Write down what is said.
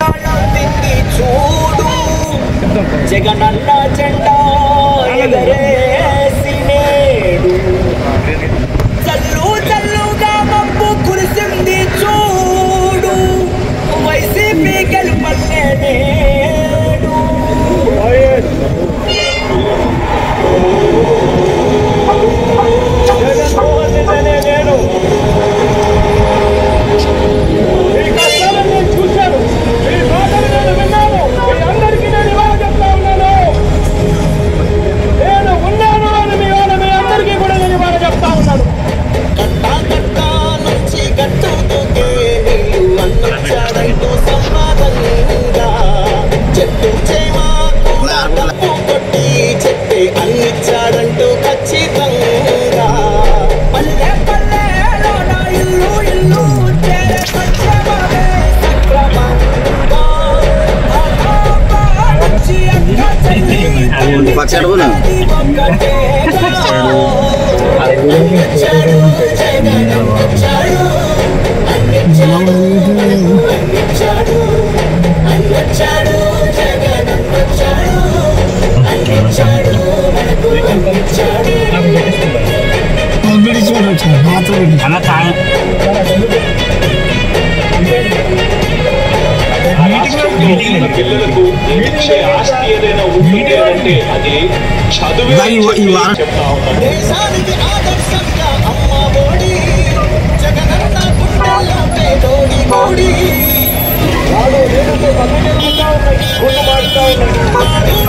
ప్రాణం చూడు జగనన్న జెండా ఎగరేసి నేడు చల్లు చల్లుగా మబ్బు కురిసింది చూడు వైసీపీ గెలుపల్లే నేడు నేను మీ కష్టాలను నేను చూశాను మీ బాధలు నేను విన్నాను మీ అందరికీ నేను ఇవాళ చెప్తా ఉన్నాను నేను ఉన్నాను అని మీ వాళ్ళ మీ అందరికీ కూడా నేను ఇవాళ చెప్తా ఉన్నాను కట్టా కట్టా నుంచి గట్టు దూకే నీళ్ళు అన్నొచ్చాడంటూ సంపాదంగా చెట్టు చేమ కూడా తప్పు కొట్టి చెట్టే అన్నిచ్చాడంటూ ఖచ్చితంగా పల్లె పల్లెలో నా ఇల్లు ఇల్లు చేరే పంచమమే సక్రమంగా ఆపా నుంచి అక్క చెల్లి అది ఒక్కటేగా. అన్నిచ్చాడు జగన్ అన్నిచ్చాడు అన్నిచ్చాడు అన్నిచ్చాడు అన్నిచ్చాడు జగన్ అన్నిచ్చాడు అన్నిచ్చాడు మనకు అన్నిచ్చాడు ఆ రాష్ట్రంలో ఉన్న పిల్లలకు ఇచ్చే ఆస్తి ఏదైనా ఉంటుంది అంటే అది చదువే అని చెప్పి చెప్తా ఉన్నాను దేశానికి ఆదర్శంగా అమ్మ బోడి జగనన్న గుండెల్లో పేదోడి బోడి వాడు ఏదైతే పక్కనే ఉంటా ఉన్నాయి గుండు మారుతా ఉన్నాయి